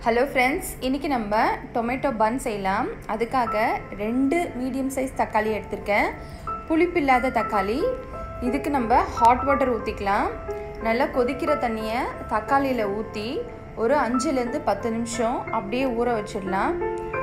hello friends இன்றைக்கி நம்ம tomato பன் செய்யலாம் அதுக்காக ரெண்டு மீடியம் சைஸ் தக்காளி எடுத்திருக்கேன் புளிப்பு இல்லாத தக்காளி இதுக்கு நம்ம ஹாட் வாட்டர் ஊற்றிக்கலாம் நல்லா கொதிக்கிற தண்ணியை தக்காளியில் ஊற்றி ஒரு அஞ்சுலேருந்து பத்து நிமிஷம் அப்படியே ஊற வச்சிடலாம்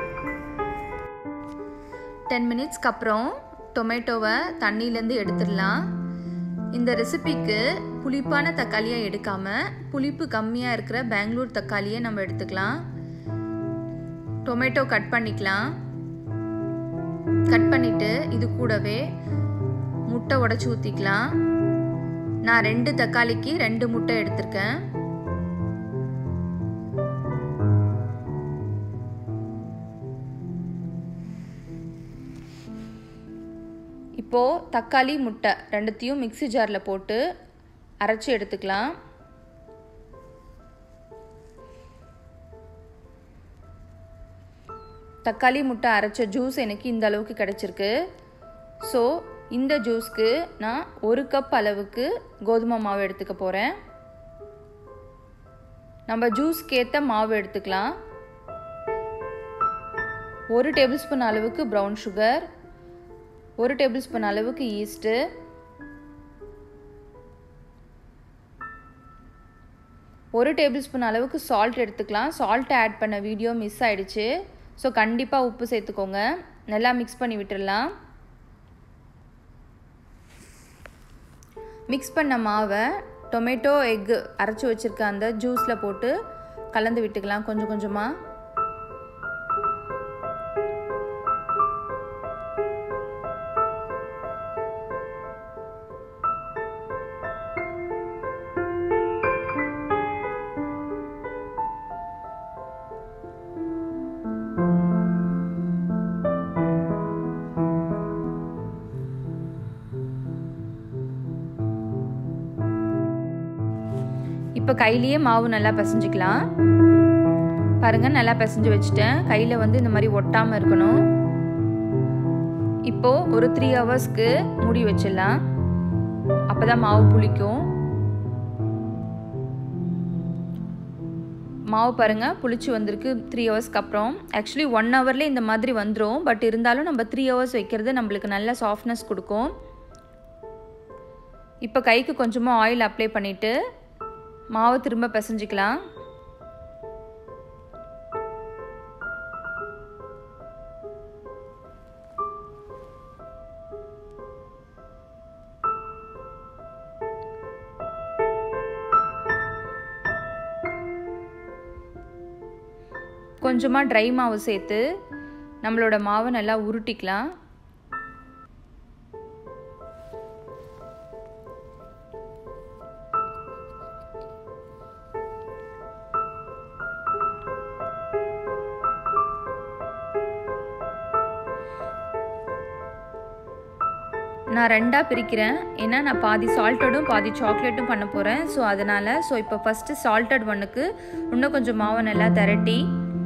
டென் மினிட்ஸ்க்கு அப்புறம் டொமேட்டோவை தண்ணியிலேருந்து எடுத்துடலாம் இந்த ரெசிபிக்கு புளிப்பான தக்காளியை எடுக்காமல் புளிப்பு கம்மியாக இருக்கிற பெங்களூர் தக்காளியை நம்ம எடுத்துக்கலாம் டொமேட்டோ கட் பண்ணிக்கலாம் கட் பண்ணிவிட்டு இது கூடவே முட்டை உடச்சி ஊற்றிக்கலாம் நான் ரெண்டு தக்காளிக்கு ரெண்டு முட்டை எடுத்திருக்கேன் இப்போது தக்காளி முட்டை ரெண்டுத்தையும் மிக்சி ஜாரில் போட்டு அரைச்சி எடுத்துக்கலாம் தக்காளி முட்டை அரைச்ச ஜூஸ் எனக்கு இந்த அளவுக்கு கிடச்சிருக்கு ஸோ இந்த ஜூஸ்க்கு நான் ஒரு கப் அளவுக்கு கோதுமை மாவு எடுத்துக்க போகிறேன் நம்ம ஜூஸ்க்கு ஏற்ற மாவு எடுத்துக்கலாம் ஒரு டேபிள் ஸ்பூன் அளவுக்கு ப்ரௌன் சுகர் ஒரு டேபிள் ஸ்பூன் அளவுக்கு ஈஸ்ட்டு ஒரு டேபிள் ஸ்பூன் அளவுக்கு சால்ட் எடுத்துக்கலாம் சால்ட் ஆட் பண்ண வீடியோ மிஸ் ஆயிடுச்சு ஸோ கண்டிப்பாக உப்பு சேர்த்துக்கோங்க நல்லா மிக்ஸ் பண்ணி விட்டுடலாம் மிக்ஸ் பண்ண மாவை டொமேட்டோ எக்கு அரைச்சி வச்சுருக்க அந்த ஜூஸில் போட்டு கலந்து விட்டுக்கலாம் கொஞ்சம் கொஞ்சமாக இப்போ கையிலேயே மாவு நல்லா பிசைஞ்சிக்கலாம் பாருங்கள் நல்லா பிசைஞ்சு வச்சுட்டேன் கையில் வந்து இந்த மாதிரி ஒட்டாமல் இருக்கணும் இப்போது ஒரு த்ரீ ஹவர்ஸ்க்கு மூடி வச்சிடலாம் அப்போ தான் மாவு புளிக்கும் மாவு பாருங்கள் புளிச்சு வந்திருக்கு த்ரீ ஹவர்ஸ்க்கு அப்புறம் ஆக்சுவலி ஒன் ஹவர்லேயே இந்த மாதிரி வந்துடும் பட் இருந்தாலும் நம்ம த்ரீ ஹவர்ஸ் வைக்கிறது நம்மளுக்கு நல்ல சாஃப்ட்னஸ் கொடுக்கும் இப்போ கைக்கு கொஞ்சமாக ஆயில் அப்ளை பண்ணிவிட்டு மாவை திரும்ப பிசைஞ்சிக்கலாம் கொஞ்சமாக ட்ரை மாவு சேர்த்து நம்மளோட மாவை நல்லா உருட்டிக்கலாம் நான் ரெண்டாக பிரிக்கிறேன் ஏன்னா நான் பாதி சால்ட்டடும் பாதி சாக்லேட்டும் பண்ண போகிறேன் ஸோ அதனால் ஸோ இப்போ ஃபஸ்ட்டு சால்ட்டட் ஒன்றுக்கு இன்னும் கொஞ்சம் மாவை நல்லா திரட்டி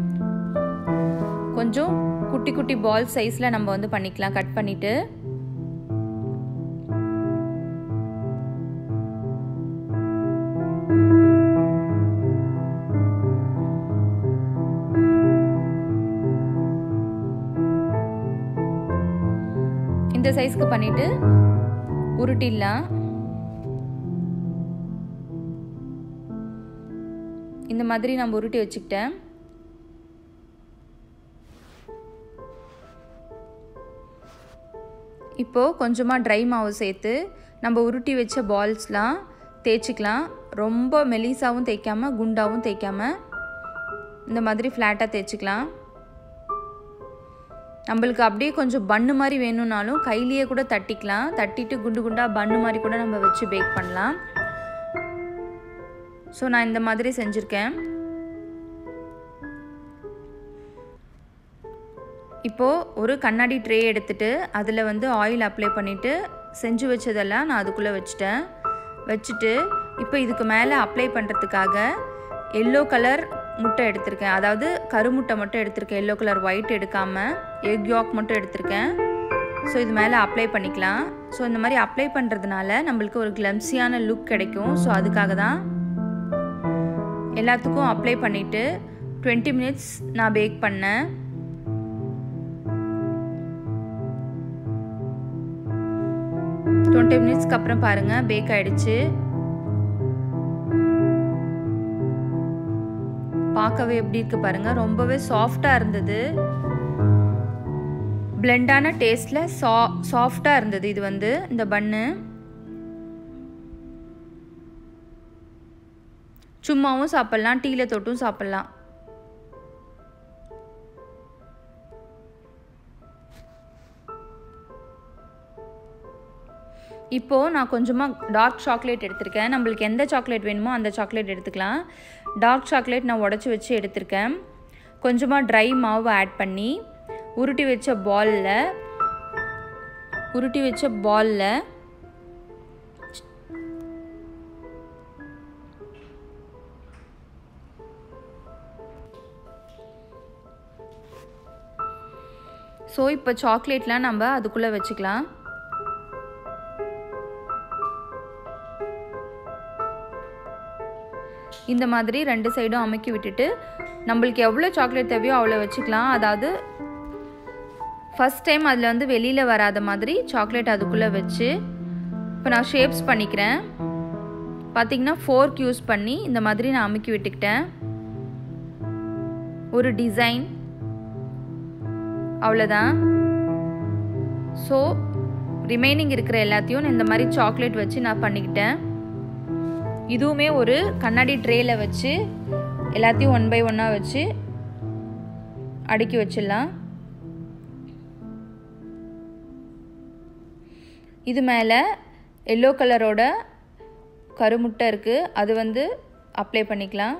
கொஞ்சம் குட்டி குட்டி பால் சைஸில் நம்ம வந்து பண்ணிக்கலாம் கட் பண்ணிவிட்டு இந்த சைஸ்க்கு பண்ணிவிட்டு உருட்டிடலாம் இந்த மாதிரி நம்ம உருட்டி வச்சுக்கிட்டேன் இப்போது கொஞ்சமாக ட்ரை மாவு சேர்த்து நம்ம உருட்டி வச்ச பால்ஸ்லாம் தேய்ச்சிக்கலாம் ரொம்ப மெலிசாவும் தேய்க்காமல் குண்டாகவும் தேய்க்காமல் இந்த மாதிரி ஃப்ளாட்டாக தேய்ச்சிக்கலாம் நம்மளுக்கு அப்படியே கொஞ்சம் பன்னு மாதிரி வேணும்னாலும் கையிலேயே கூட தட்டிக்கலாம் தட்டிட்டு குண்டு குண்டாக பன்னு மாதிரி கூட நம்ம வச்சு பேக் பண்ணலாம் ஸோ நான் இந்த மாதிரி செஞ்சுருக்கேன் இப்போது ஒரு கண்ணாடி ட்ரே எடுத்துகிட்டு அதில் வந்து ஆயில் அப்ளை பண்ணிவிட்டு செஞ்சு வச்சதெல்லாம் நான் அதுக்குள்ளே வச்சுட்டேன் வச்சுட்டு இப்போ இதுக்கு மேலே அப்ளை பண்ணுறதுக்காக எல்லோ கலர் முட்டை எடுத்திருக்கேன் அதாவது கருமுட்டை மட்டும் எடுத்திருக்கேன் எல்லோ கலர் ஒயிட் எடுக்காமல் எக் யாக் மட்டும் எடுத்திருக்கேன் ஸோ இது மேலே அப்ளை பண்ணிக்கலாம் ஸோ இந்த மாதிரி அப்ளை பண்ணுறதுனால நம்மளுக்கு ஒரு கிளம்ஸியான லுக் கிடைக்கும் ஸோ அதுக்காக தான் எல்லாத்துக்கும் அப்ளை பண்ணிவிட்டு டுவெண்ட்டி மினிட்ஸ் நான் பேக் பண்ணேன் டுவெண்ட்டி மினிட்ஸ்க்கு அப்புறம் பாருங்கள் பேக் ஆகிடுச்சு பார்க்கவே எப்படி இருக்குது பாருங்கள் ரொம்பவே சாஃப்டாக இருந்தது பிளெண்டான டேஸ்ட்டில் சா சாஃப்டாக இருந்தது இது வந்து இந்த பன்னு சும்மாவும் சாப்பிட்லாம் டீயில் தொட்டும் சாப்பிட்லாம் இப்போது நான் கொஞ்சமாக டார்க் சாக்லேட் எடுத்திருக்கேன் நம்மளுக்கு எந்த சாக்லேட் வேணுமோ அந்த சாக்லேட் எடுத்துக்கலாம் டார்க் சாக்லேட் நான் உடச்சி வச்சு எடுத்திருக்கேன் கொஞ்சமாக ட்ரை மாவு ஆட் பண்ணி உருட்டி வச்ச பாலில் உருட்டி வச்ச பாலில் ஸோ இப்போ சாக்லேட்லாம் நம்ம அதுக்குள்ளே வச்சுக்கலாம் இந்த மாதிரி ரெண்டு சைடும் அமுக்கி விட்டுட்டு நம்மளுக்கு எவ்வளோ சாக்லேட் தேவையோ அவ்வளோ வச்சுக்கலாம் அதாவது ஃபஸ்ட் டைம் அதில் வந்து வெளியில் வராத மாதிரி சாக்லேட் அதுக்குள்ளே வச்சு இப்போ நான் ஷேப்ஸ் பண்ணிக்கிறேன் பார்த்திங்கன்னா ஃபோர்க் யூஸ் பண்ணி இந்த மாதிரி நான் அமுக்கி விட்டுக்கிட்டேன் ஒரு டிசைன் அவ்வளோதான் ஸோ ரிமைனிங் இருக்கிற எல்லாத்தையும் இந்த மாதிரி சாக்லேட் வச்சு நான் பண்ணிக்கிட்டேன் இதுவுமே ஒரு கண்ணாடி ட்ரேயில் வச்சு எல்லாத்தையும் ஒன் பை ஒன்னாக வச்சு அடுக்கி வச்சிடலாம் இது மேலே எல்லோ கலரோட கருமுட்டை இருக்குது அது வந்து அப்ளை பண்ணிக்கலாம்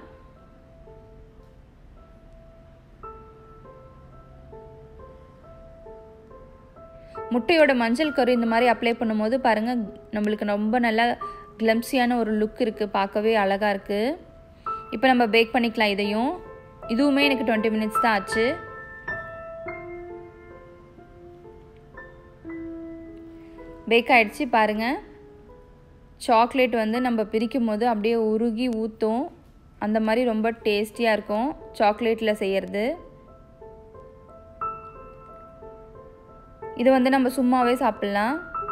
முட்டையோட மஞ்சள் கரு இந்த மாதிரி அப்ளை பண்ணும்போது பாருங்கள் நம்மளுக்கு ரொம்ப நல்லா கிளம்ஸியான ஒரு லுக் இருக்குது பார்க்கவே அழகாக இருக்குது இப்போ நம்ம பேக் பண்ணிக்கலாம் இதையும் இதுவுமே எனக்கு டுவெண்ட்டி மினிட்ஸ் தான் ஆச்சு பேக் ஆகிடுச்சு பாருங்கள் சாக்லேட் வந்து நம்ம பிரிக்கும் போது அப்படியே உருகி ஊற்றும் அந்த மாதிரி ரொம்ப டேஸ்டியாக இருக்கும் சாக்லேட்டில் செய்கிறது இது வந்து நம்ம சும்மாவே சாப்பிட்லாம்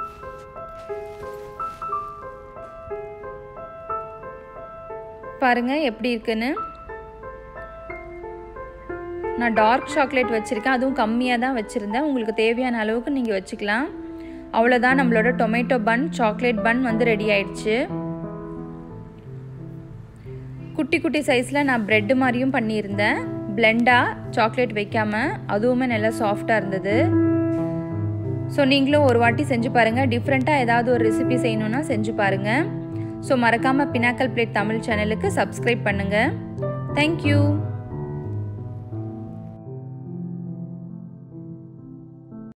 பாருங்கள் எப்படி இருக்குன்னு நான் டார்க் சாக்லேட் வச்சுருக்கேன் அதுவும் கம்மியாக தான் வச்சுருந்தேன் உங்களுக்கு தேவையான அளவுக்கு நீங்கள் வச்சுக்கலாம் அவ்வளோதான் நம்மளோட டொமேட்டோ பன் சாக்லேட் பன் வந்து ரெடி ஆயிடுச்சு குட்டி குட்டி சைஸில் நான் ப்ரெட்டு மாதிரியும் பண்ணியிருந்தேன் பிளெண்டாக சாக்லேட் வைக்காமல் அதுவுமே நல்லா சாஃப்டாக இருந்தது ஸோ நீங்களும் ஒரு வாட்டி செஞ்சு பாருங்கள் டிஃப்ரெண்ட்டாக ஏதாவது ஒரு ரெசிபி செய்யணுன்னா செஞ்சு பாருங்கள் ஸோ மறக்காமல் பினாக்கல் பிளேட் தமிழ் சேனலுக்கு சப்ஸ்கிரைப் பண்ணுங்கள் தேங்க்யூ